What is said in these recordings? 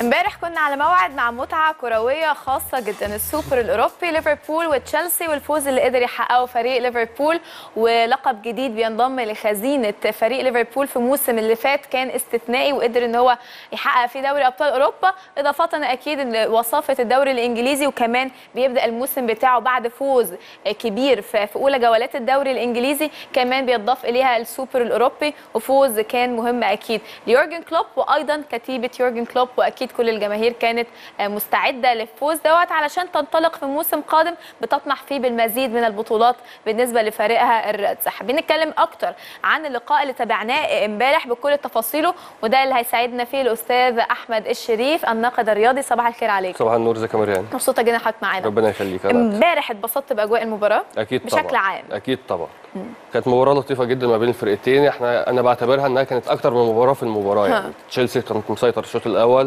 امبارح كنا على موعد مع متعه كرويه خاصه جدا السوبر الاوروبي ليفربول وتشيلسي والفوز اللي قدر يحققه فريق ليفربول ولقب جديد بينضم لخزينه فريق ليفربول في الموسم اللي فات كان استثنائي وقدر ان هو يحقق في دوري ابطال اوروبا اضافه اكيد لوصافه الدوري الانجليزي وكمان بيبدا الموسم بتاعه بعد فوز كبير في في اولى جولات الدوري الانجليزي كمان بيضاف اليها السوبر الاوروبي وفوز كان مهم اكيد ليورجن كلوب وايضا كتيبه يورجن كلوب واكيد كل الجماهير كانت مستعده للفوز دوت علشان تنطلق في موسم قادم بتطمح فيه بالمزيد من البطولات بالنسبه لفريقها الريدز حابين نتكلم اكتر عن اللقاء اللي تابعناه امبارح بكل تفاصيله وده اللي هيساعدنا فيه الاستاذ احمد الشريف الناقد الرياضي صباح الخير عليك صباح النور ازيك يا مريان مبسوطه جدا حضرتك معانا ربنا يخليك يا رب. امبارح اتبسطت باجواء المباراه اكيد بشكل طبعا عام اكيد طبعا كانت مباراه لطيفه جدا ما بين الفرقتين احنا انا بعتبرها انها كانت اكتر من مباراه في المباراه يعني ها. تشيلسي كانت مسيطر الشوط الاول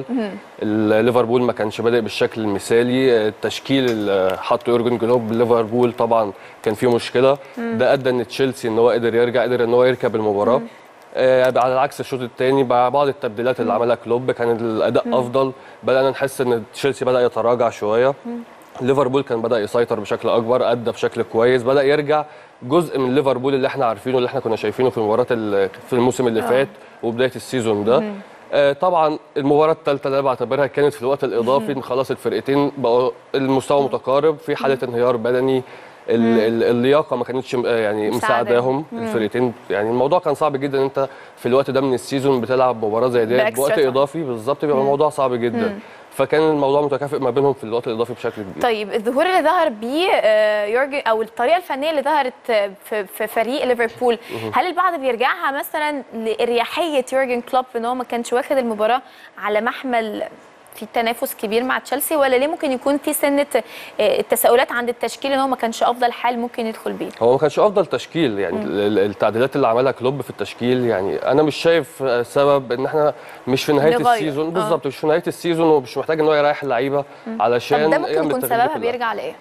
ال- ليفربول ما كانش بادئ بالشكل المثالي التشكيل اللي حطه يورجن كلوب ليفربول طبعا كان فيه مشكله ده ادى ان تشيلسي ان هو قدر يرجع قدر ان هو يركب المباراه آه على العكس الشوط الثاني بعض التبديلات اللي عملها كلوب كان الاداء افضل بدانا نحس ان تشيلسي بدا يتراجع شويه ليفربول كان بدا يسيطر بشكل اكبر ادى بشكل كويس بدا يرجع جزء من ليفربول اللي احنا عارفينه اللي احنا كنا شايفينه في المباراه ال- في الموسم اللي فات وبدايه السيزون ده آه طبعا المباراه الثالثه اللي انا بعتبرها كانت في الوقت الاضافي ان خلاص الفرقتين بقوا المستوى متقارب في حاله انهيار بدني ال- ال- اللياقه ما كانتش م- آه يعني مساعداهم. مساعداهم الفرقتين يعني الموضوع كان صعب جدا انت في الوقت ده من السيزون بتلعب مباراه زي دي بإكسترا بوقت تايم. اضافي بالظبط بيبقى الموضوع صعب جدا فكان الموضوع متكافئ ما بينهم في الوقت الاضافي بشكل كبير طيب الظهور اللي ظهر بيه آه، يورجن او الطريقه الفنيه اللي ظهرت آه، في في فريق ليفربول هل البعض بيرجعها مثلا لاريحيه يورجن كلوب ان هو ما كانش واخد المباراه على محمل في تنافس كبير مع تشيلسي ولا ليه ممكن يكون في سنه آه، التساؤلات عند التشكيل ان هو ما كانش افضل حال ممكن يدخل بيه هو ما كانش افضل تشكيل يعني ال- ال- التعديلات اللي عملها كلوب في التشكيل يعني انا مش شايف آه، سبب ان احنا مش في نهايه نغير. السيزون آه. بالظبط مش في نهايه السيزون ومش محتاج ان هو يريح اللعيبه علشان طب ده ممكن يعمل يكون التغييرات سببها كلها. بيرجع لايه؟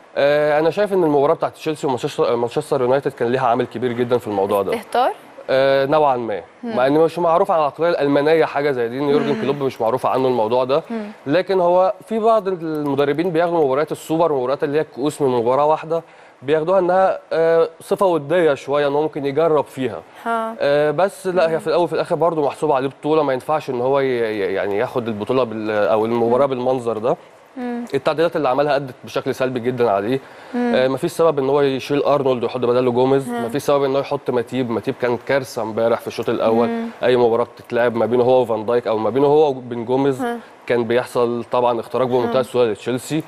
آه انا شايف ان المباراه بتاعت تشيلسي ومانشستر مانشستر يونايتد كان ليها عامل كبير جدا في الموضوع ده اهتار آه نوعا ما مع ان مش معروف عن العقليه الالمانيه حاجه زي دي ان يورجن كلوب مش معروف عنه الموضوع ده لكن هو في بعض المدربين بياخدوا مباريات السوبر ومباريات اللي هي الكؤوس من مباراه واحده بياخدوها انها آه صفه وديه شويه ان هو ممكن يجرب فيها ها آه بس لا هي في الاول وفي الاخر برضه محسوبه عليه بطوله ما ينفعش ان هو ي- ي- يعني ياخد البطوله بال او المباراه بالمنظر ده التعديلات اللي عملها ادت بشكل سلبي جدا عليه آه مفيش سبب ان هو يشيل ارنولد ويحط بداله جوميز مفيش سبب ان هو يحط ماتيب ماتيب كان كارثه امبارح في الشوط الاول اي مباراه بتتلعب ما بينه هو وفان دايك او ما بينه هو وبين جوميز كان بيحصل طبعا اختراق بمنتهى السهوله لتشيلسي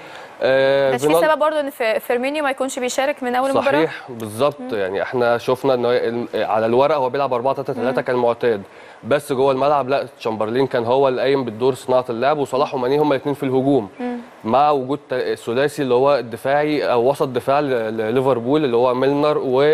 آه بس في فينال- سبب برضه ان في- فيرمينيو ما يكونش بيشارك من اول المباراه صحيح بالظبط يعني احنا شفنا ان هو ال- على الورق هو بيلعب 4 3 3 كان معتاد بس جوه الملعب لا تشامبرلين كان هو اللي قايم بالدور صناعه اللعب وصلاح وماني هما الاثنين في الهجوم مع وجود ت- الثلاثي اللي هو الدفاعي او وسط دفاع ل- لليفربول اللي هو ميلنر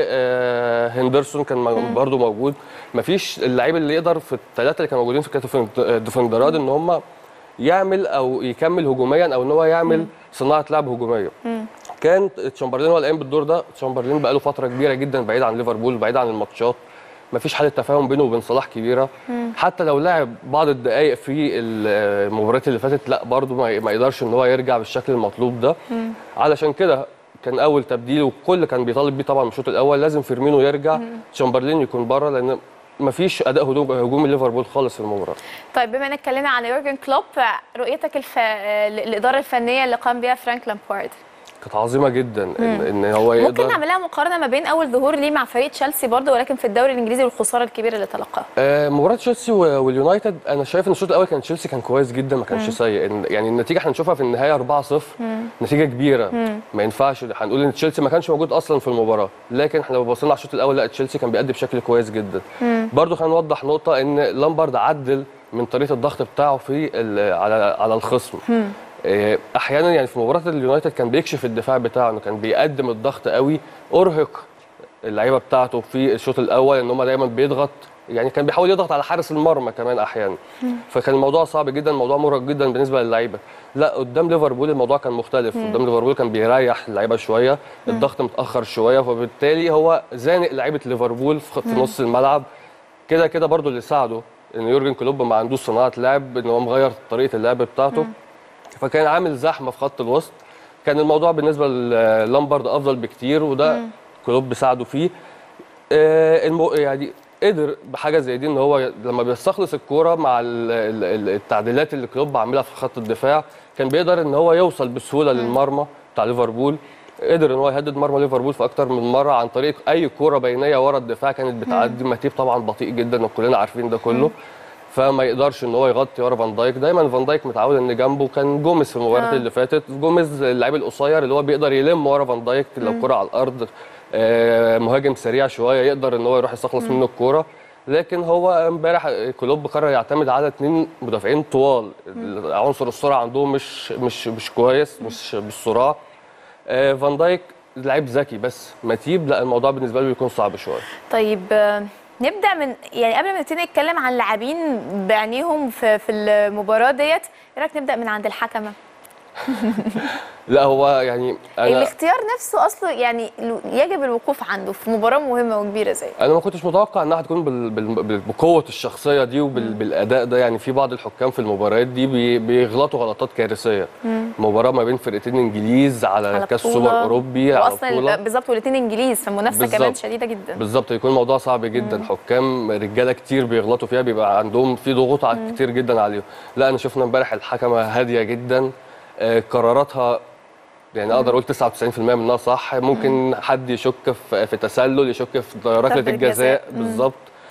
وهندرسون كان م- برضه موجود مفيش اللعيب اللي يقدر في الثلاثه اللي كانوا موجودين في كانوا ديفندرات ان هم يعمل او يكمل هجوميا او ان هو يعمل صناعه لعب هجوميه كان تشامبرلين هو اللي قايم بالدور ده تشامبرلين بقاله فتره كبيره جدا بعيد عن ليفربول بعيد عن الماتشات مفيش حاله تفاهم بينه وبين صلاح كبيره حتى لو لعب بعض الدقائق في المباريات اللي فاتت لا برضه ما ما يقدرش ان هو يرجع بالشكل المطلوب ده علشان كده كان اول تبديل والكل كان بيطالب بيه طبعا من الشوط الاول لازم فيرمينو يرجع تشامبرلين يكون بره لان مفيش اداء هجوم هجوم ليفربول خالص في المباراه طيب بما انك اتكلمنا عن يورجن كلوب رؤيتك الف... الاداره الفنيه اللي قام بها فرانك لامبارد كانت عظيمه جدا ان, إن هو ممكن يقدر نعملها مقارنه ما بين اول ظهور ليه مع فريق تشيلسي برضه ولكن في الدوري الانجليزي والخساره الكبيره اللي تلقاها آه، مباراة تشيلسي و- واليونايتد انا شايف ان الشوط الاول كان تشيلسي كان كويس جدا ما كانش سيء إن- يعني النتيجه احنا نشوفها في النهايه 4-0 نتيجه كبيره ما ينفعش هنقول ان تشيلسي ما كانش موجود اصلا في المباراه لكن احنا لو بصينا على الشوط الاول لا تشيلسي كان بيأدي بشكل كويس جدا برضو خلينا نوضح نقطه ان لامبارد عدل من طريقه الضغط بتاعه في ال- على على الخصم آه، احيانا يعني في مباراه اليونايتد كان بيكشف الدفاع بتاعه إنه كان بيقدم الضغط قوي ارهق اللعيبه بتاعته في الشوط الاول ان هم دايما بيضغط يعني كان بيحاول يضغط على حارس المرمى كمان احيانا فكان الموضوع صعب جدا الموضوع مرهق جدا بالنسبه للعيبه لا قدام ليفربول الموضوع كان مختلف قدام ليفربول كان بيريح اللعيبه شويه الضغط متاخر شويه فبالتالي هو زانق لعيبه ليفربول في في نص الملعب كده كده برضو اللي ساعده ان يورجن كلوب ما عندوش صناعه لعب ان هو مغير طريقه اللعب بتاعته فكان عامل زحمه في خط الوسط كان الموضوع بالنسبه للامبرد افضل بكتير وده كلوب ساعده فيه آه، المو... يعني قدر بحاجه زي دي ان هو لما بيستخلص الكوره مع ال- ال- ال- التعديلات اللي كلوب عاملها في خط الدفاع كان بيقدر ان هو يوصل بسهوله للمرمى بتاع ليفربول قدر ان هو يهدد مرمى ليفربول في اكتر من مره عن طريق اي كوره بينيه ورا الدفاع كانت بتعدي ماتيب طبعا بطيء جدا وكلنا عارفين ده كله فما يقدرش ان هو يغطي ورا فان دايك دايما فان دايك متعود ان جنبه كان جوميز في المباريات آه. اللي فاتت جوميز اللعيب القصير اللي هو بيقدر يلم ورا فان دايك لو كرة على الارض آه، مهاجم سريع شويه يقدر ان هو يروح يستخلص منه الكوره لكن هو امبارح كلوب قرر يعتمد على اثنين مدافعين طوال عنصر السرعه عندهم مش مش مش كويس مش بالسرعه آه، فان دايك لعيب ذكي بس متيب لا الموضوع بالنسبه له بيكون صعب شويه طيب آه، نبدا من يعني قبل ما نبتدي نتكلم عن لاعبين بعينيهم في في المباراه ديت ايه رايك نبدا من عند الحكمه لا هو يعني انا الاختيار نفسه اصله يعني ل- يجب الوقوف عنده في مباراه مهمه وكبيره زي انا ما كنتش متوقع انها هتكون بال... بال... بال- بقوه الشخصيه دي وبالاداء ده يعني في بعض الحكام في المباريات دي بي... بيغلطوا غلطات كارثيه مباراه ما بين فرقتين انجليز على, على كاس بطولة. سوبر اوروبي على واصلا بطوله بالظبط والاثنين انجليز فالمنافسه كمان بالظبط. شديده جدا بالظبط يكون الموضوع صعب جدا حكام رجاله كتير بيغلطوا فيها بيبقى عندهم في ضغوط ع- كتير جدا عليهم لا انا شفنا امبارح الحكمه هاديه جدا آه، قراراتها يعني اقدر اقول 99% منها صح ممكن حد يشك في في تسلل يشك في ركله ضربة الجزاء جزاء. بالظبط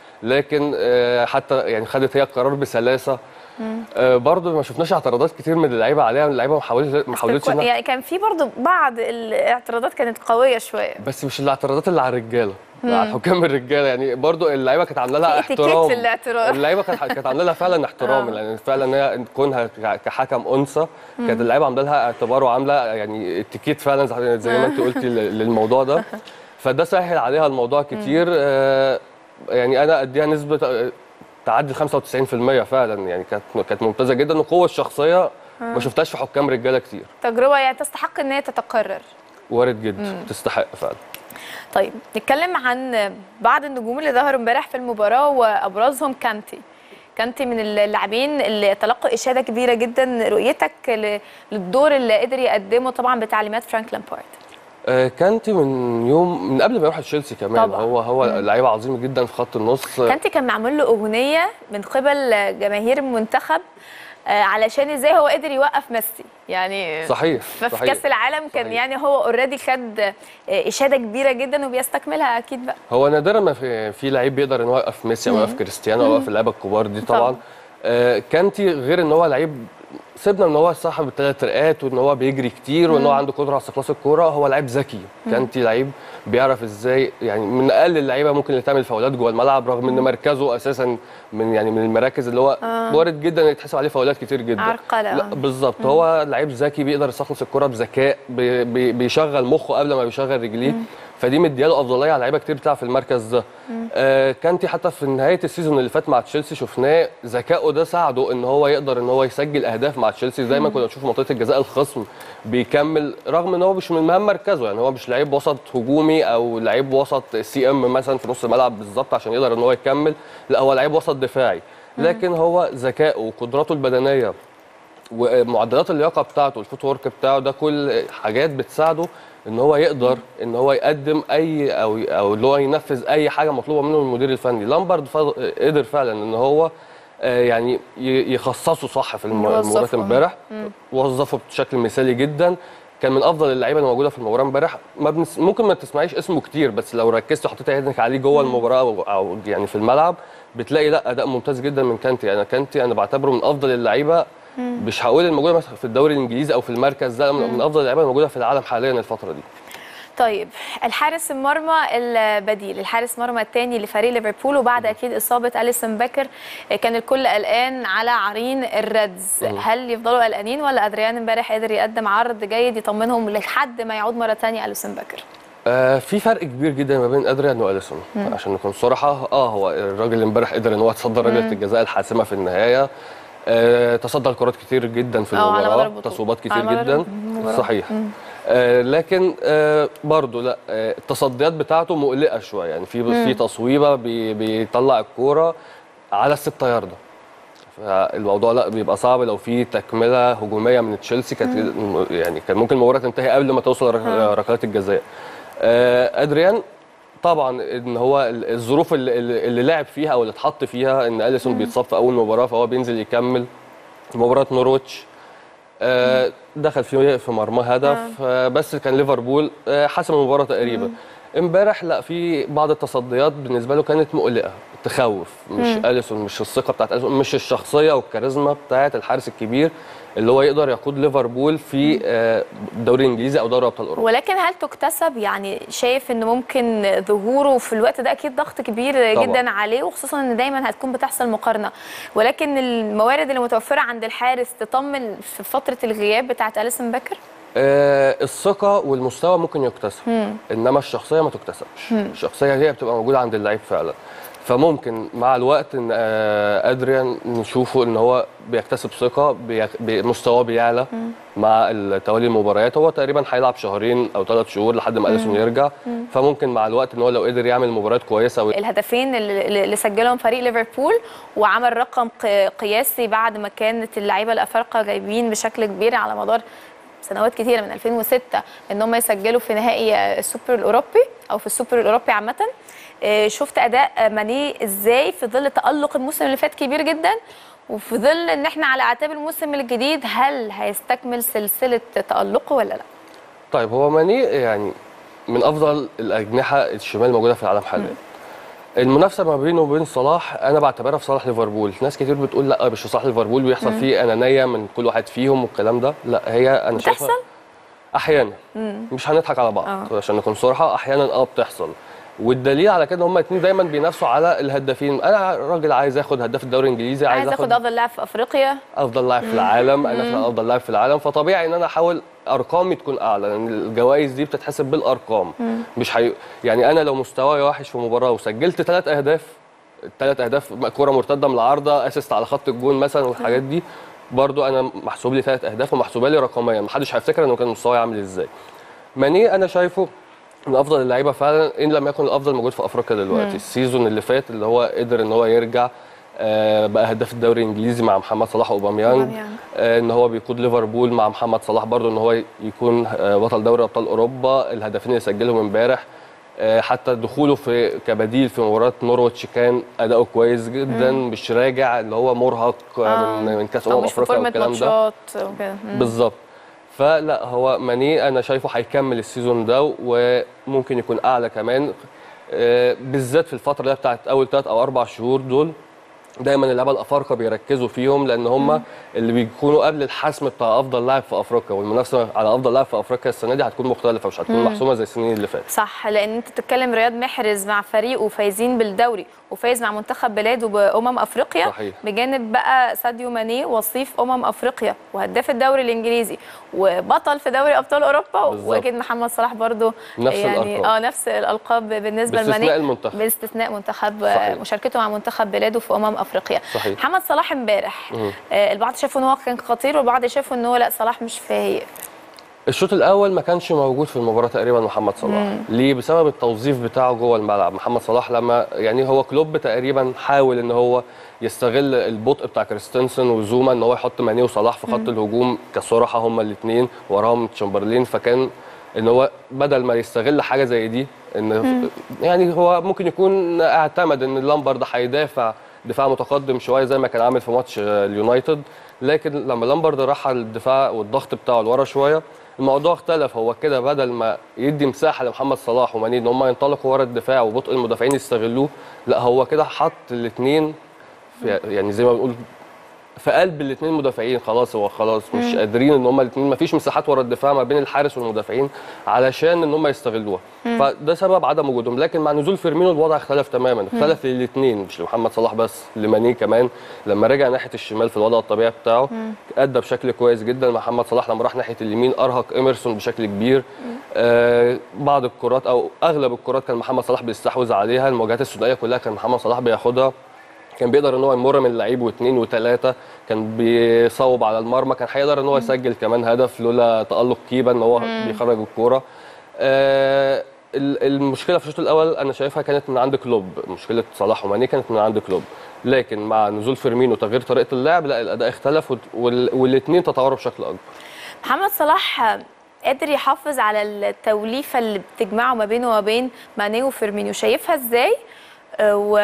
لكن آه، حتى يعني خدت هي القرار بسلاسه آه، برضه ما شفناش اعتراضات كتير من اللعيبه عليها اللعيبه ما حاولتش ما حاولتش إنها- يعني كان في برضو بعض الاعتراضات كانت قويه شويه بس مش الاعتراضات اللي على الرجاله على حكام الرجاله يعني برضو اللعيبه كانت عامله لها في اتيكيت احترام في الاعتراض. اللعيبه كانت كانت عامله لها فعلا احترام آه. يعني فعلا هي كونها ك- كحكم انثى كانت اللعيبه عامله لها اعتبار وعامله يعني اتيكيت فعلا زي زي ما انت قلتي لل- للموضوع ده فده سهل عليها الموضوع كتير آه، يعني انا اديها نسبه آه، تعدي 95% فعلا يعني كانت كانت ممتازه جدا والقوه الشخصيه ما شفتهاش في حكام رجاله كتير تجربه يعني تستحق ان هي تتكرر وارد جدا تستحق فعلا طيب نتكلم عن بعض النجوم اللي ظهروا امبارح في المباراه وابرزهم كانتي كانتي من اللاعبين اللي تلقوا اشاده كبيره جدا رؤيتك ل- للدور اللي قدر يقدمه طبعا بتعليمات فرانك لامبارد آه، كانتي من يوم من قبل ما يروح تشيلسي كمان طبعاً. هو هو لعيب عظيم جدا في خط النص كانتي كان معمول له اغنيه من قبل جماهير المنتخب آه، علشان ازاي هو قدر يوقف ميسي يعني صحيح ففي صحيح. كاس العالم كان صحيح. يعني هو اوريدي خد آه، اشاده كبيره جدا وبيستكملها اكيد بقى هو نادرا ما في, في لعيب بيقدر ان هو يوقف ميسي او يوقف كريستيانو او يوقف اللعيبه الكبار دي طبعا طبعاً. آه كانتي غير ان هو لعيب سيبنا ان هو صاحب الثلاث رئات وان هو بيجري كتير وان هو عنده قدره على استخلاص الكوره هو لعيب ذكي كانتي لعيب بيعرف ازاي يعني من اقل اللعيبه ممكن اللي تعمل فاولات جوه الملعب رغم ان مركزه اساسا من يعني من المراكز اللي هو آه. وارد جدا ان يتحسب عليه فاولات كتير جدا عرقلة، لا آه. بالظبط هو لعيب ذكي بيقدر يستخلص الكره بذكاء بي بي بيشغل مخه قبل ما بيشغل رجليه فدي مدياله افضليه على لعيبه كتير بتلعب في المركز ده آه كانتي حتى في نهايه السيزون اللي فات مع تشيلسي شفناه ذكائه ده ساعده ان هو يقدر ان هو يسجل اهداف مع تشيلسي زي ما كنا بنشوف في منطقه الجزاء الخصم بيكمل رغم ان هو مش من مهام مركزه يعني هو مش لعيب وسط هجومي او لعيب وسط سي ام مثلا في نص الملعب بالظبط عشان يقدر ان هو يكمل لا هو لعيب وسط دفاعي لكن هو ذكائه وقدراته البدنيه ومعدلات اللياقه بتاعته الفوت ورك بتاعه ده كل حاجات بتساعده ان هو يقدر ان هو يقدم اي او او اللي هو ينفذ اي حاجه مطلوبه منه من المدير الفني لامبرد فض- قدر فعلا ان هو آه، يعني ي- يخصصه صح في الم- يوظفه. المباراه امبارح وظفه بشكل مثالي جدا كان من افضل اللعيبه اللي موجوده في المباراه امبارح ما بنس... ممكن ما تسمعيش اسمه كتير بس لو ركزت وحطيت عينك عليه جوه المباراه او, أو يعني في الملعب بتلاقي لا اداء ممتاز جدا من كانتي انا كانتي انا بعتبره من افضل اللعيبه مش هقول الموجوده مثلا في الدوري الانجليزي او في المركز ده من من افضل اللعيبه الموجوده في العالم حاليا الفتره دي طيب الحارس المرمى البديل الحارس المرمى الثاني لفريق ليفربول وبعد اكيد اصابه اليسون بيكر كان الكل قلقان على عرين الريدز هل يفضلوا قلقانين ولا ادريان امبارح قدر يقدم عرض جيد يطمنهم لحد ما يعود مره ثانيه اليسون بيكر آه في فرق كبير جدا ما بين ادريان واليسون عشان نكون صراحه اه هو الراجل امبارح قدر ان هو يتصدى ركله الجزاء الحاسمه في النهايه آه تصدى لكرات كتير جدا في آه، على مدار المباراه البطولة. تصويبات كتير على مدار جدا المباراة. صحيح آه لكن آه برضه لا آه التصديات بتاعته مقلقه شويه يعني في في تصويبه بي بيطلع الكوره على الستة ياردة فالموضوع لا بيبقى صعب لو في تكمله هجوميه من تشيلسي كانت يعني كان ممكن المباراه تنتهي قبل ما توصل رك- ركلات الجزاء آه، ادريان طبعا ان هو ال- الظروف اللي, اللي لعب فيها او اللي اتحط فيها ان اليسون بيتصاب في اول مباراه فهو بينزل يكمل مباراه نورويتش آه، دخل في في مرماه هدف آه، بس كان ليفربول آه، حسم المباراه تقريبا امبارح لا في بعض التصديات بالنسبه له كانت مقلقه تخوف مش اليسون مش الثقه بتاعت اليسون مش الشخصيه والكاريزما بتاعت الحارس الكبير اللي هو يقدر يقود ليفربول في آه، الدوري الانجليزي او دوري ابطال اوروبا ولكن هل تكتسب يعني شايف ان ممكن ظهوره في الوقت ده اكيد ضغط كبير طبعاً. جدا عليه وخصوصا ان دايما هتكون بتحصل مقارنه ولكن الموارد اللي متوفره عند الحارس تطمن في فتره الغياب بتاعه اليسون بيكر آه، الثقة والمستوى ممكن يكتسب انما الشخصية ما تكتسبش الشخصية هي بتبقى موجودة عند اللعيب فعلا فممكن مع الوقت ان آه، ادريان نشوفه ان هو بيكتسب ثقة بيك- بي- مستواه بيعلى مع توالي المباريات هو تقريبا هيلعب شهرين او ثلاث شهور لحد ما اليسون يرجع فممكن مع الوقت ان هو لو قدر يعمل مباريات كويسة و... الهدفين اللي اللي سجلهم فريق ليفربول وعمل رقم ق- قياسي بعد ما كانت اللعيبه الافارقه جايبين بشكل كبير على مدار سنوات كتيره من 2006 ان هم يسجلوا في نهائي السوبر الاوروبي او في السوبر الاوروبي عامه آه، شفت اداء ماني ازاي في ظل تالق الموسم اللي فات كبير جدا وفي ظل ان احنا على اعتاب الموسم الجديد هل هيستكمل سلسله تالقه ولا لا طيب هو ماني يعني من افضل الاجنحه الشمال الموجوده في العالم حاليا المنافسه ما بينه وبين صلاح انا بعتبرها في صالح ليفربول ناس كتير بتقول لا مش في صالح ليفربول ويحصل فيه انانيه من كل واحد فيهم والكلام ده لا هي انا شايفها بتحصل؟ احيانا مش هنضحك على بعض آه. عشان نكون صراحه احيانا اه بتحصل والدليل على كده هم اتنين دايما بينافسوا على الهدافين انا راجل عايز اخد هداف الدوري الانجليزي عايز اخد افضل لاعب في افريقيا افضل لاعب في العالم انا في افضل لاعب في العالم فطبيعي ان انا احاول ارقامي تكون اعلى لان الجوائز دي بتتحسب بالارقام مش حي... يعني انا لو مستواي وحش في مباراه وسجلت ثلاث اهداف ثلاث اهداف كره مرتده من العارضه اسيست على خط الجون مثلا والحاجات دي برضو انا محسوب لي ثلاث اهداف ومحسوبه لي رقميا محدش هيفتكر انه كان مستواي عامل ازاي ماني انا شايفه من افضل اللعيبه فعلا ان لم يكن الافضل موجود في افريقيا دلوقتي السيزون اللي فات اللي هو قدر ان هو يرجع آه، بقى هداف الدوري الانجليزي مع محمد صلاح واوباميانج أوباميانج. آه، ان هو بيقود ليفربول مع محمد صلاح برضو ان هو يكون آه، بطل دوري ابطال اوروبا الهدفين اللي سجلهم امبارح آه، حتى دخوله في كبديل في مباراه نورويتش كان اداؤه كويس جدا مش راجع اللي هو مرهق آه، آه. من من كاس او امم مش في افريقيا فورمه والكلام ده ماتشات وكده مم. بالظبط فلا هو ماني انا شايفه هيكمل السيزون ده وممكن يكون اعلى كمان آه، بالذات في الفتره اللي هي بتاعت اول ثلاث او اربع شهور دول دايما اللعيبه الافارقه بيركزوا فيهم لان هم اللي بيكونوا قبل الحسم بتاع افضل لاعب في افريقيا والمنافسه على افضل لاعب في افريقيا السنه دي هتكون مختلفه مش هتكون محسومه زي السنين اللي فاتت صح لان انت بتتكلم رياض محرز مع فريقه فايزين بالدوري وفايز مع منتخب بلاده بامم افريقيا صحيح. بجانب بقى ساديو ماني وصيف امم افريقيا وهداف الدوري الانجليزي وبطل في دوري ابطال اوروبا بالظبط. واكيد محمد صلاح برضو نفس يعني الألقاب. اه نفس الالقاب بالنسبه باستثناء لماني المنتخب. باستثناء منتخب صحيح. مشاركته مع منتخب بلاده في امم افريقيا صحيح. محمد صلاح امبارح آه البعض شافوا ان هو كان خطير والبعض شافوا ان هو لا صلاح مش فايق الشوط الاول ما كانش موجود في المباراه تقريبا محمد صلاح ليه بسبب التوظيف بتاعه جوه الملعب محمد صلاح لما يعني هو كلوب تقريبا حاول ان هو يستغل البطء بتاع كريستنسن وزوما ان هو يحط ماني وصلاح في خط الهجوم كصراحه هما الاثنين وراهم تشامبرلين فكان ان هو بدل ما يستغل حاجه زي دي ان يعني هو ممكن يكون اعتمد ان لامبرد هيدافع دفاع متقدم شويه زي ما كان عامل في ماتش آه، اليونايتد لكن لما لامبرد راح على الدفاع والضغط بتاعه لورا شويه الموضوع اختلف هو كده بدل ما يدي مساحه لمحمد صلاح وماني ان هم ينطلقوا ورا الدفاع وبطء المدافعين يستغلوه لا هو كده حط الاثنين يعني زي ما بنقول في قلب الاثنين مدافعين خلاص هو خلاص مش قادرين ان هم الاثنين ما فيش مساحات ورا الدفاع ما بين الحارس والمدافعين علشان ان هم يستغلوها فده سبب عدم وجودهم لكن مع نزول فيرمينو الوضع اختلف تماما اختلف للاثنين مش لمحمد صلاح بس لماني كمان لما رجع ناحيه الشمال في الوضع الطبيعي بتاعه ادى بشكل كويس جدا محمد صلاح لما راح ناحيه اليمين ارهق ايمرسون بشكل كبير آه بعض الكرات او اغلب الكرات كان محمد صلاح بيستحوذ عليها المواجهات الثنائيه كلها كان محمد صلاح بياخدها كان بيقدر ان هو يمر من لعيب واثنين وثلاثه كان بيصوب على المرمى كان هيقدر ان هو يسجل كمان هدف لولا تالق كيبا ان هو بيخرج الكوره آه ال- المشكله في الشوط الاول انا شايفها كانت من عند كلوب مشكله صلاح وماني كانت من عند كلوب لكن مع نزول فيرمينو وتغيير طريقه اللعب لا الاداء اختلف والاثنين تطوروا بشكل اكبر محمد صلاح قادر يحافظ على التوليفه اللي بتجمعه ما بينه وما بين ماني وفيرمينيو شايفها ازاي آه، و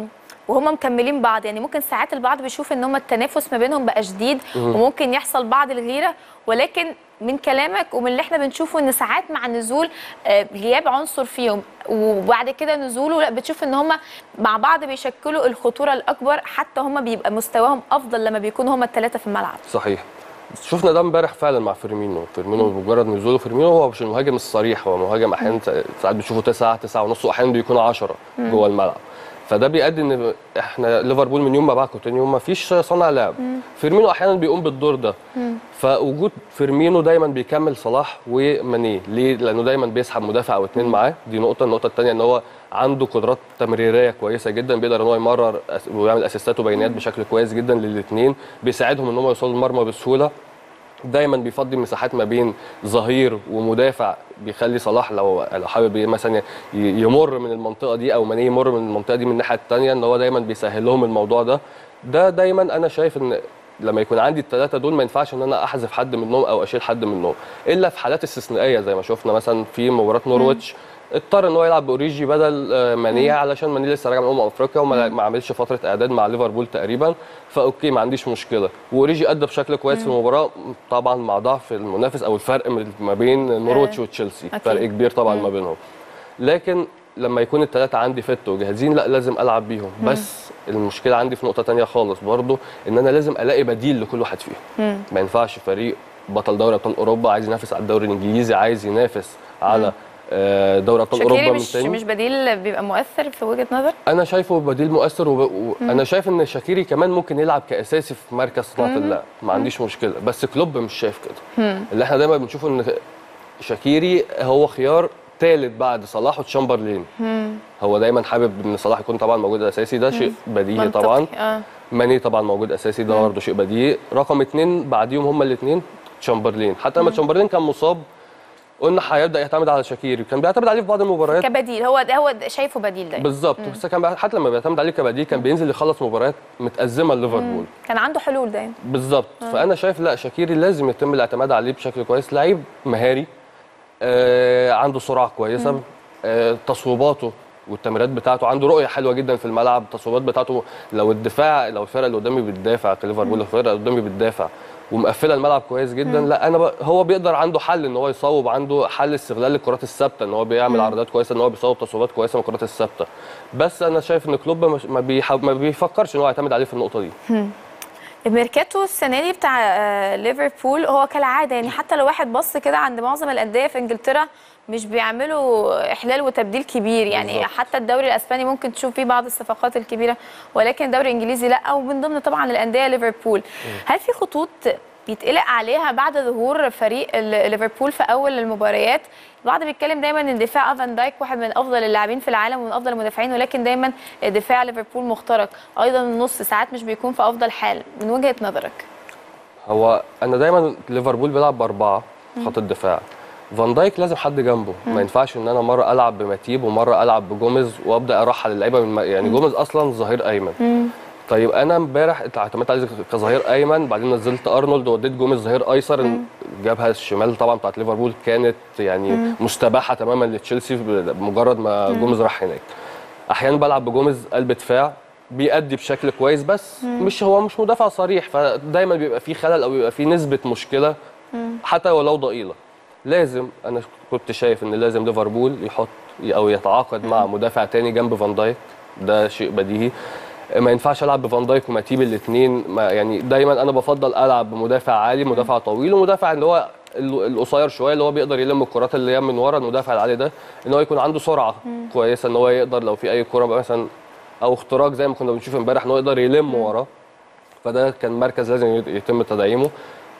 وهم مكملين بعض يعني ممكن ساعات البعض بيشوف ان هم التنافس ما بينهم بقى شديد وممكن يحصل بعض الغيره ولكن من كلامك ومن اللي احنا بنشوفه ان ساعات مع النزول آه، غياب عنصر فيهم وبعد كده نزوله لا بتشوف ان هم مع بعض بيشكلوا الخطوره الاكبر حتى هم بيبقى مستواهم افضل لما بيكونوا هم الثلاثه في الملعب صحيح شفنا ده امبارح فعلا مع فيرمينو فيرمينو بمجرد نزوله فيرمينو هو مش المهاجم الصريح هو مهاجم احيانا ساعات بتشوفه 9 9 ونص واحيانا بيكون 10 جوه الملعب فده بيؤدي ان احنا ليفربول من يوم ما باع كوتينيو ما فيش صانع لعب فيرمينو احيانا بيقوم بالدور ده فوجود فيرمينو دايما بيكمل صلاح وماني ليه لانه دايما بيسحب مدافع او اتنين معاه دي نقطه النقطه الثانيه ان هو عنده قدرات تمريريه كويسه جدا بيقدر ان هو يمرر أس- ويعمل اسيستات وبيانات بشكل كويس جدا للاثنين بيساعدهم ان هم يوصلوا المرمى بسهوله دايما بيفضي مساحات ما بين ظهير ومدافع بيخلي صلاح لو لو حابب مثلا ي- يمر من المنطقه دي او ماني يمر من المنطقه دي من الناحيه الثانيه ان هو دايما بيسهل لهم الموضوع ده ده دايما انا شايف ان لما يكون عندي الثلاثه دول ما ينفعش ان انا احذف حد منهم او اشيل حد منهم الا في حالات استثنائيه زي ما شفنا مثلا في مباراه نورويتش اضطر ان هو يلعب باوريجي بدل آه، ماني علشان ماني لسه راجع من امم افريقيا وما ما عملش فتره اعداد مع ليفربول تقريبا فاوكي ما عنديش مشكله واوريجي ادى بشكل كويس في المباراه طبعا مع ضعف المنافس او الفرق من- ما بين نورويتش آه. وتشيلسي أكيد. فرق كبير طبعا ما بينهم لكن لما يكون الثلاثه عندي فت وجاهزين لا لازم العب بيهم بس المشكله عندي في نقطه تانية خالص برضو ان انا لازم الاقي بديل لكل واحد فيهم ما ينفعش فريق بطل دوري ابطال اوروبا عايز ينافس على الدوري الانجليزي عايز ينافس على آه، دوري ابطال اوروبا شاكيري من مش تاني مش بديل بيبقى مؤثر في وجهه نظر انا شايفه بديل مؤثر وب... وانا شايف ان شاكيري كمان ممكن يلعب كاساسي في مركز صناعه اللعب ما عنديش مشكله بس كلوب مش شايف كده اللي احنا دايما بنشوفه ان شاكيري هو خيار ثالث بعد صلاح وتشامبرلين هو دايما حابب ان صلاح يكون طبعا موجود اساسي ده شيء بديهي منطقي. طبعا اه ماني طبعا موجود اساسي ده برضه شيء بديهي رقم اثنين بعديهم هما الاثنين تشامبرلين حتى لما تشامبرلين كان مصاب قلنا هيبدا يعتمد على شاكيري كان بيعتمد عليه في بعض المباريات كبديل هو ده هو ده شايفه بديل دايما بالظبط بس كان بقى- حتى لما بيعتمد عليه كبديل كان بينزل يخلص مباريات متأزمة لليفربول كان عنده حلول دايما بالظبط فانا شايف لا شاكيري لازم يتم الاعتماد عليه بشكل كويس لعيب مهاري آه عنده سرعه كويسه آه تصويباته والتمريرات بتاعته عنده رؤيه حلوه جدا في الملعب التصويبات بتاعته لو الدفاع لو الفرقه اللي قدامي بتدافع كليفربول لو الفرقه اللي قدامي بتدافع ومقفله الملعب كويس جدا لا انا ب... هو بيقدر عنده حل ان هو يصوب عنده حل استغلال الكرات الثابته ان هو بيعمل عرضات كويسه ان هو بيصوب تصويبات كويسه من الكرات الثابته بس انا شايف ان كلوب مش- ما, بيح... ما بيفكرش ان هو يعتمد عليه في النقطه دي الميركاتو السنه دي بتاع آه، ليفربول هو كالعاده يعني حتى لو واحد بص كده عند معظم الانديه في انجلترا مش بيعملوا احلال وتبديل كبير يعني بالظبط. حتى الدوري الاسباني ممكن تشوف فيه بعض الصفقات الكبيره ولكن الدوري الانجليزي لا ومن ضمن طبعا الانديه ليفربول هل في خطوط بيتقلق عليها بعد ظهور فريق ال- ليفربول في اول المباريات البعض بيتكلم دايما ان دفاع فان دايك واحد من افضل اللاعبين في العالم ومن افضل المدافعين ولكن دايما دفاع ليفربول مخترق ايضا النص ساعات مش بيكون في افضل حال من وجهه نظرك هو انا دايما ليفربول بيلعب باربعه في خط الدفاع فان دايك لازم حد جنبه ما ينفعش ان انا مره العب بماتيب ومره العب بجوميز وابدا ارحل اللعيبه من م- يعني جوميز اصلا ظهير ايمن طيب انا امبارح انت اعتمدت عليه كظهير ايمن بعدين نزلت ارنولد ووديت جوميز ظهير ايسر الجبهه الشمال طبعا بتاعت ليفربول كانت يعني مستباحه تماما لتشيلسي بمجرد ما جوميز راح هناك احيانا بلعب بجوميز قلب دفاع بيأدي بشكل كويس بس مش هو مش مدافع صريح فدايما بيبقى فيه خلل او بيبقى فيه نسبه مشكله حتى ولو ضئيله لازم انا كنت شايف ان لازم ليفربول يحط او يتعاقد مع مدافع تاني جنب فان دايك ده شيء بديهي ما ينفعش العب بفان دايك وماتيب الاثنين يعني دايما انا بفضل العب بمدافع عالي مدافع طويل ومدافع اللي هو ال- القصير شويه اللي هو بيقدر يلم الكرات اللي هي من ورا المدافع العالي ده ان هو يكون عنده سرعه كويسه ان هو يقدر لو في اي كره بقى مثلا او اختراق زي ما كنا بنشوف امبارح ان هو يقدر يلم ورا فده كان مركز لازم يتم تدعيمه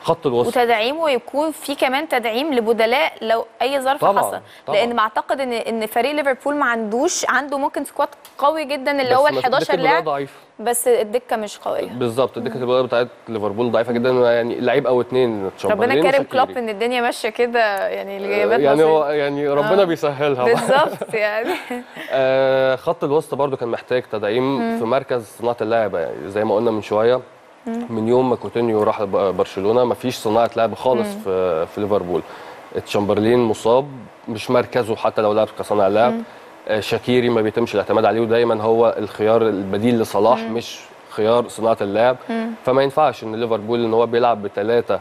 خط الوسط وتدعيمه يكون في كمان تدعيم لبدلاء لو اي ظرف طبعاً، حصل طبعاً. لان بعتقد ان ان فريق ليفربول ما عندوش عنده ممكن سكواد قوي جدا اللي بس هو ما- ال دكة 11 البدلاء لاعب ضعيفه بس الدكه مش قويه بالظبط دكه البدلاء بتاعت ليفربول ضعيفه جدا يعني لعيب او اتنين ربنا تشامبرلين كرم وشاكيري. كلوب ان الدنيا ماشيه كده يعني الغيابات يعني بسيطة. هو يعني ربنا آه. بيسهلها بالظبط يعني آه، خط الوسط برضو كان محتاج تدعيم في مركز صناعه اللعب يعني زي ما قلنا من شويه من يوم ما كوتينيو راح ب- برشلونه مفيش صناعه لعب خالص في في ليفربول تشامبرلين مصاب مش مركزه حتى لو لعب كصانع لعب آه، شاكيري ما بيتمش الاعتماد عليه ودايما هو الخيار البديل لصلاح مش خيار صناعه اللعب فما ينفعش ان ليفربول ان هو بيلعب بثلاثه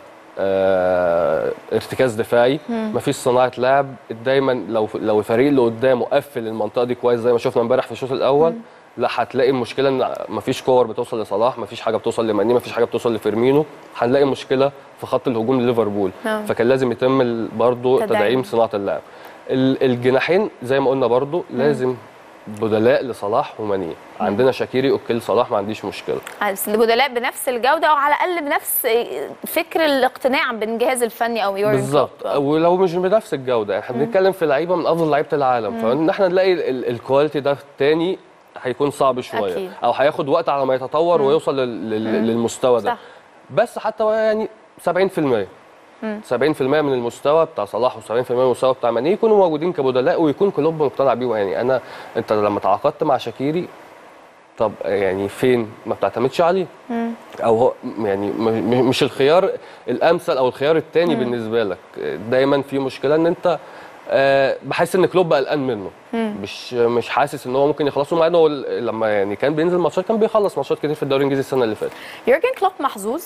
آه ارتكاز دفاعي مفيش صناعه لعب دايما لو لو الفريق اللي قدامه قفل المنطقه دي كويس زي ما شفنا امبارح في الشوط الاول لا هتلاقي المشكله ان مفيش كور بتوصل لصلاح مفيش حاجه بتوصل لماني مفيش حاجه بتوصل لفيرمينو هنلاقي مشكله في خط الهجوم لليفربول نعم. فكان لازم يتم ال- برضو تدعيم. تدعيم صناعه اللعب ال- الجناحين زي ما قلنا برضو لازم بدلاء لصلاح وماني عندنا شاكيري اوكي لصلاح ما عنديش مشكله بس البدلاء بنفس الجوده او على الاقل بنفس فكر الاقتناع بالجهاز الفني او يورجن بالظبط كلوب. آه. ولو مش بنفس الجوده يعني احنا بنتكلم في لعيبه من افضل لعيبه العالم فان احنا نلاقي ال- ال- الكواليتي ده تاني هيكون صعب شويه أكيد. او هياخد وقت على ما يتطور ويوصل لل- لل- للمستوى ده صح. بس حتى هو يعني 70% 70% من المستوى بتاع صلاح و70% من المستوى بتاع ماني يكونوا موجودين كبدلاء ويكون كلوب مقتنع بيهم يعني انا انت لما تعاقدت مع شاكيري طب يعني فين ما بتعتمدش عليه او هو يعني م- م- مش الخيار الامثل او الخيار الثاني بالنسبه لك دايما في مشكله ان انت آه، بحس ان كلوب قلقان منه مش مش حاسس ان هو ممكن يخلصه مع انه هو ال- لما يعني كان بينزل ماتشات كان بيخلص ماتشات كتير في الدوري الانجليزي السنه اللي فاتت يورجن كلوب محظوظ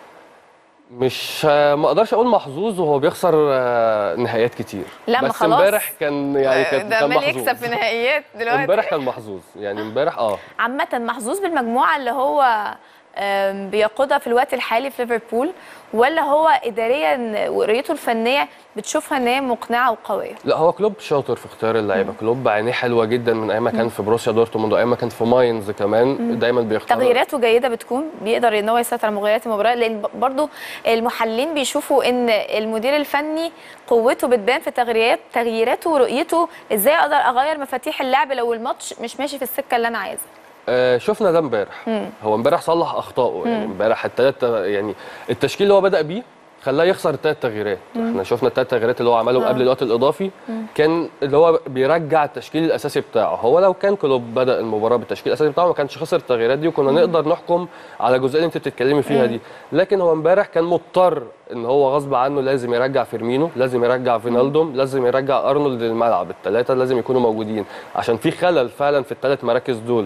مش آه، ما اقدرش اقول محظوظ وهو بيخسر آه، نهائيات كتير لا، ما بس خلاص. امبارح كان يعني كان ده كان عمال محظوظ يكسب في نهائيات دلوقتي امبارح كان محظوظ يعني امبارح اه عامة محظوظ بالمجموعة اللي هو آم، بيقودها في الوقت الحالي في ليفربول ولا هو إداريا ورؤيته الفنية بتشوفها إن هي مقنعة وقوية؟ لا هو كلوب شاطر في اختيار اللعيبه كلوب عينيه حلوه جدا من ايام ما كان في بروسيا دورتموند وايام ما كان في ماينز كمان دايما بيختار تغييراته جيدة بتكون بيقدر إن هو يسيطر على مغيرات المباراة لأن ب- برضو المحللين بيشوفوا إن المدير الفني قوته بتبان في تغييرات تغييراته ورؤيته إزاي أقدر أغير مفاتيح اللعب لو الماتش مش ماشي في السكة اللي أنا عايزها. آه شفنا ده امبارح هو امبارح صلح اخطائه يعني امبارح الثلاث يعني التشكيل اللي هو بدا بيه خلاه يخسر الثلاث تغييرات احنا شفنا الثلاث تغييرات اللي هو عملهم آه. قبل الوقت الاضافي كان اللي هو بيرجع التشكيل الاساسي بتاعه هو لو كان كلوب بدا المباراه بالتشكيل الاساسي بتاعه ما كانش خسر التغييرات دي وكنا نقدر نحكم على الجزئيه اللي انت بتتكلمي فيها دي لكن هو امبارح كان مضطر ان هو غصب عنه لازم يرجع فيرمينو لازم يرجع فينالدوم لازم يرجع ارنولد للملعب الثلاثه لازم يكونوا موجودين عشان في خلل فعلا في الثلاث مراكز دول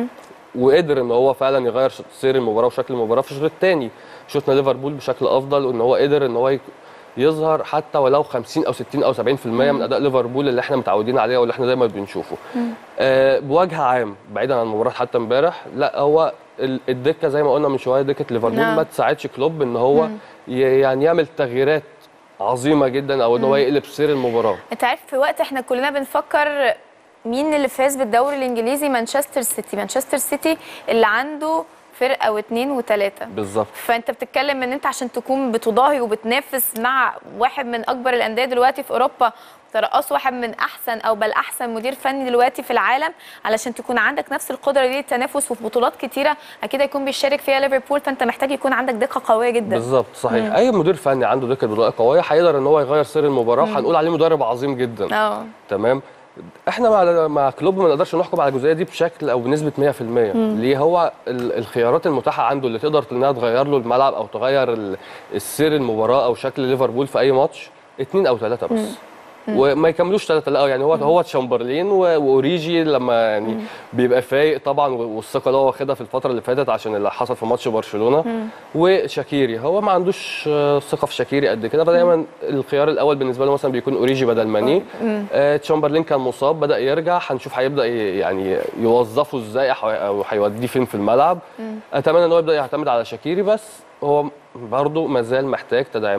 وقدر ان هو فعلا يغير ش- سير المباراه وشكل المباراه في الشوط الثاني شفنا ليفربول بشكل افضل وان هو قدر ان هو يك- يظهر حتى ولو 50 او 60 او 70% من اداء ليفربول اللي احنا متعودين عليه واللي احنا دايما بنشوفه آه بوجه عام بعيدا عن المباراه حتى امبارح لا هو ال- الدكه زي ما قلنا من شويه دكه ليفربول نعم. ما تساعدش كلوب ان هو ي- يعني يعمل تغييرات عظيمه جدا او ان هو يقلب سير المباراه انت عارف في وقت احنا كلنا بنفكر مين اللي فاز بالدوري الانجليزي مانشستر سيتي مانشستر سيتي اللي عنده فرقه واثنين وثلاثه بالظبط فانت بتتكلم ان انت عشان تكون بتضاهي وبتنافس مع واحد من اكبر الانديه دلوقتي في اوروبا ترقص واحد من احسن او بل احسن مدير فني دلوقتي في العالم علشان تكون عندك نفس القدره دي للتنافس وفي بطولات كتيره اكيد هيكون بيشارك فيها ليفربول فانت محتاج يكون عندك دقه قويه جدا بالظبط صحيح اي مدير فني عنده دكه بدلاء قويه هيقدر ان هو يغير سير المباراه وهنقول عليه مدرب عظيم جدا اه تمام احنا مع مع كلوب ما نقدرش نحكم على الجزئيه دي بشكل او بنسبه 100% ليه هو ال- الخيارات المتاحه عنده اللي تقدر انها تغير له الملعب او تغير ال- السير المباراه او شكل ليفربول في اي ماتش اثنين او ثلاثه بس وما يكملوش ثلاثه لا يعني هو هو تشامبرلين و- واوريجي لما يعني بيبقى فايق طبعا والثقه اللي هو واخدها في الفتره اللي فاتت عشان اللي حصل في ماتش برشلونه وشاكيري هو ما عندوش آه، ثقه في شاكيري قد كده فدايما الخيار الاول بالنسبه له مثلا بيكون اوريجي بدل ماني آه تشامبرلين كان مصاب بدا يرجع هنشوف هيبدا ي- يعني يوظفه ازاي أو- او هيوديه فين في الملعب اتمنى ان هو يبدا يعتمد على شاكيري بس هو برضه ما زال محتاج تدعيمات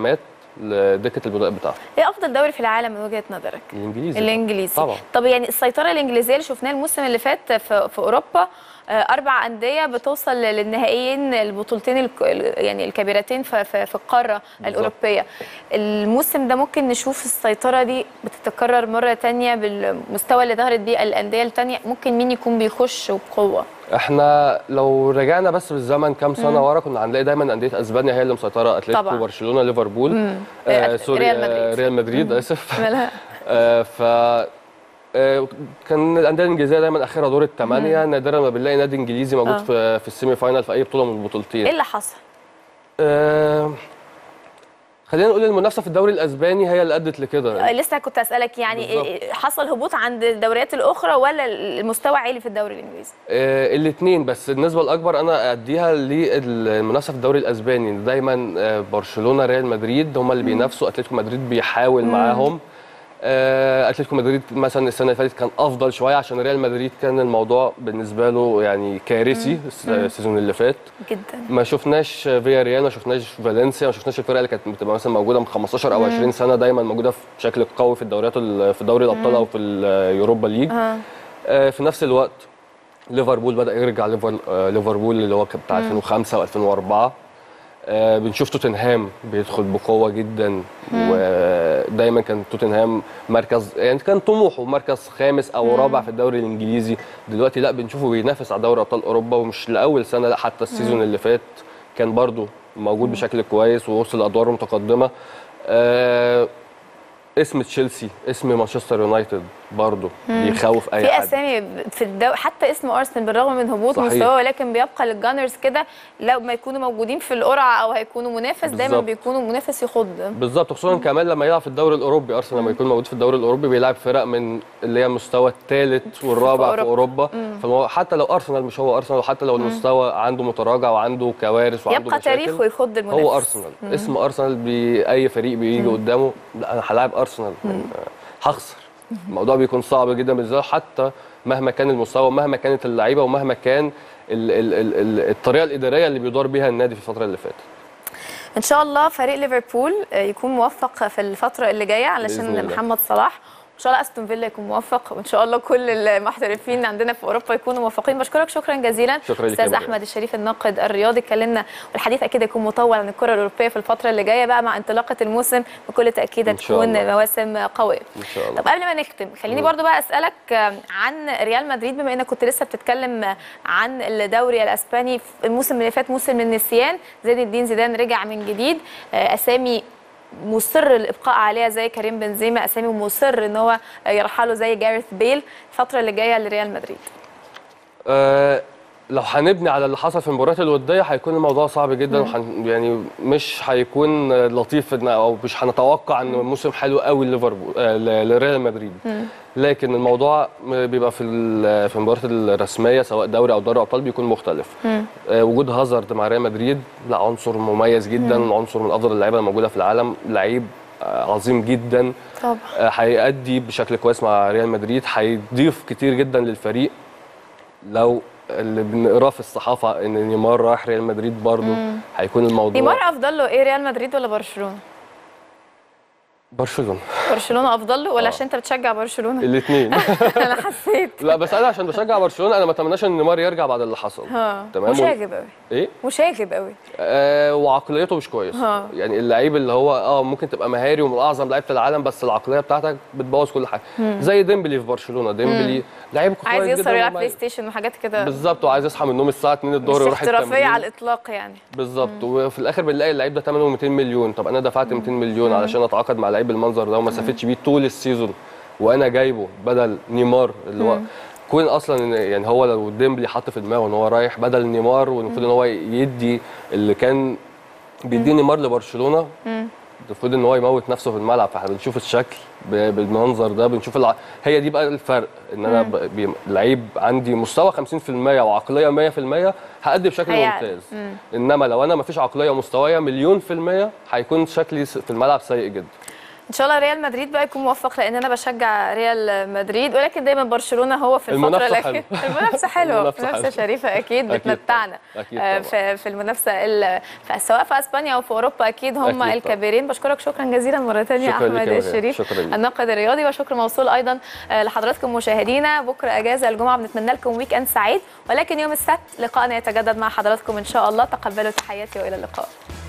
لدكه البدلاء بتاعته ايه افضل دوري في العالم من وجهه نظرك الانجليزي الانجليزي طبعا طب يعني السيطره الانجليزيه اللي شفناها الموسم اللي فات في, في اوروبا آه، اربع انديه بتوصل للنهائيين البطولتين الك- ال- يعني الكبيرتين في, في, في القاره بالظبط. الاوروبيه الموسم ده ممكن نشوف السيطره دي بتتكرر مره تانية بالمستوى اللي ظهرت بيه الانديه التانية ممكن مين يكون بيخش وبقوه احنا لو رجعنا بس بالزمن كام سنه ورا كنا هنلاقي دايما انديه اسبانيا هي اللي مسيطره اتلتيكو طبعاً. برشلونه ليفربول مم. آه آه، سوري ريال آه، مدريد. ريال مدريد اسف مالها؟ آه ف آه، كان الانديه الانجليزيه دايما اخرها دور الثمانيه نادرا ما بنلاقي نادي انجليزي موجود آه. في في السيمي فاينال في اي بطوله من البطولتين ايه اللي حصل آه خلينا نقول المنافسه في الدوري الاسباني هي اللي ادت لكده آه، لسه كنت اسالك يعني بالظبط. إيه- حصل هبوط عند الدوريات الاخرى ولا المستوى عالي في الدوري الانجليزي آه الاثنين بس النسبه الاكبر انا اديها للمنافسه في الدوري الاسباني دايما آه برشلونه ريال مدريد هم اللي بينافسوا اتلتيكو مدريد بيحاول معاهم آه اتلتيكو مدريد مثلا السنه اللي فاتت كان افضل شويه عشان ريال مدريد كان الموضوع بالنسبه له يعني كارثي الس- السيزون اللي فات جدا ما شفناش فيا ريال ما شفناش فالنسيا ما شفناش الفرق اللي كانت بتبقى مثلا موجوده من 15 او 20 سنه دايما موجوده بشكل قوي في الدوريات ال- في دوري الابطال او في اليوروبا ليج اه آه، في نفس الوقت ليفربول بدا يرجع ليفر- آه، ليفربول اللي هو كان بتاع 2005 و2004 بنشوف توتنهام بيدخل بقوه جدا ودايما كان توتنهام مركز يعني كان طموحه مركز خامس او رابع في الدوري الانجليزي دلوقتي لا بنشوفه بينافس على دوري ابطال اوروبا ومش لاول سنه لا حتى السيزون اللي فات كان برضو موجود بشكل كويس ووصل لادوار متقدمه آه، اسم تشيلسي اسم مانشستر يونايتد برضه بيخوف اي في حد اسامي في الدو... حتى اسم ارسنال بالرغم من هبوط صحيح. مستواه ولكن بيبقى للجانرز كده لو ما يكونوا موجودين في القرعه او هيكونوا منافس دايما بالظبط. بيكونوا منافس يخض بالظبط خصوصا كمان لما يلعب في الدوري الاوروبي ارسنال لما يكون موجود في الدوري الاوروبي بيلعب فرق من اللي هي المستوى الثالث والرابع في أوروبا. اوروبا فهو حتى لو ارسنال مش هو ارسنال وحتى لو المستوى عنده متراجع وعنده كوارث وعنده يبقى مشاكل تاريخه يخض المنافس هو ارسنال اسم ارسنال باي فريق بيجي قدامه لا انا هلاعب ارسنال هخسر الموضوع بيكون صعب جدا بالنسبه له حتى مهما كان المستوى ومهما كانت اللعيبه ومهما كان ال ال ال ال الطريقه الاداريه اللي بيدار بيها النادي في الفتره اللي فاتت ان شاء الله فريق ليفربول آه، يكون موفق في الفتره اللي جايه بإذن علشان الله. محمد صلاح ان شاء الله استون فيلا يكون موفق وان شاء الله كل المحترفين عندنا في اوروبا يكونوا موفقين بشكرك شكرا جزيلا شكرا لك يا استاذ مريم. احمد الشريف الناقد الرياضي اتكلمنا والحديث اكيد هيكون مطول عن الكره الاوروبيه في الفتره اللي جايه بقى مع انطلاقه الموسم بكل تاكيد إن شاء هتكون الله. مواسم قويه ان شاء الله طب قبل ما نختم خليني برضو بقى اسالك آه، عن ريال مدريد بما انك كنت لسه بتتكلم آه، عن الدوري الاسباني في الموسم اللي فات موسم النسيان زين الدين زيدان رجع من جديد آه، اسامي مصر الابقاء عليها زي كريم بنزيما اسامي مصر ان هو آه، يرحله زي جاريث بيل الفتره اللي جايه لريال مدريد آه، لو هنبني على اللي حصل في المباريات الوديه هيكون الموضوع صعب جدا وحن يعني مش هيكون آه، لطيف إن- او مش هنتوقع ان موسم حلو قوي ليفربول آه، ل- لريال مدريد لكن الموضوع م- بيبقى في ال- في المباريات الرسميه سواء دوري او دوري ابطال بيكون مختلف آه، وجود هازارد مع ريال مدريد لا عنصر مميز جدا عنصر من افضل اللعيبه الموجوده في العالم لعيب آه، عظيم جدا طبعا آه، هيأدي بشكل كويس مع ريال مدريد هيضيف كتير جدا للفريق لو اللي بنقراه في الصحافه ان نيمار رايح ريال مدريد برضه هيكون الموضوع نيمار افضل له ايه ريال مدريد ولا برشلونه برشلونه برشلونه افضل له ولا آه. عشان انت بتشجع برشلونه الاثنين انا حسيت لا بس انا عشان بشجع برشلونه انا ما اتمناش ان نيمار يرجع بعد اللي حصل ها تمام مشاغب قوي ايه مشاغب قوي آه وعقليته مش كويس ها. يعني اللعيب اللي هو اه ممكن تبقى مهاري ومن اعظم لعيبه العالم بس العقليه بتاعتك بتبوظ كل حاجه زي ديمبلي في برشلونه ديمبلي لعيب كويس عايز جدا يسهر يلعب ومميز. بلاي ستيشن وحاجات كده بالظبط وعايز يصحى من النوم الساعه 2 الظهر مش ويروح احترافيه التمرين على الاطلاق يعني بالظبط وفي الاخر بنلاقي اللعيب ده ثمنه 200 مليون طب انا دفعت 200 مليون علشان اتعاقد مع لعيب المنظر ده وما استفدتش بيه طول السيزون وانا جايبه بدل نيمار اللي هو كون اصلا إن- يعني هو لو ديمبلي حط في دماغه ان هو رايح بدل نيمار والمفروض ان هو يدي اللي كان بيديه نيمار لبرشلونه المفروض ان هو يموت نفسه في الملعب فاحنا بنشوف الشكل ب- بالمنظر ده بنشوف الع... هي دي بقى الفرق ان انا ب... بي... لعيب عندي مستوى 50% وعقليه 100% هأدي بشكل هيعلى. ممتاز انما لو انا ما فيش عقليه ومستوايا مليون في الميه هيكون شكلي س- في الملعب سيء جدا ان شاء الله ريال مدريد بقى يكون موفق لان انا بشجع ريال مدريد ولكن دايما برشلونه هو في الفتره المنافسة الأخيرة. المنافسه حلوه المنافسة منافسه حلوة. شريفه اكيد أكيد بتمتعنا طبعاً. أكيد آه، طبعاً. في في المنافسه ال- ف- سواء في اسبانيا او في اوروبا اكيد هم أكيد طبعاً. الكبيرين بشكرك شكرا جزيلا مره ثانيه شكراً ليك احمد يا مريم. الشريف شكراً ليك. الناقد الرياضي وشكر موصول ايضا آه، لحضراتكم مشاهدينا بكره اجازه الجمعه بنتمنى لكم ويك اند سعيد ولكن يوم السبت لقائنا يتجدد مع حضراتكم ان شاء الله تقبلوا تحياتي والى اللقاء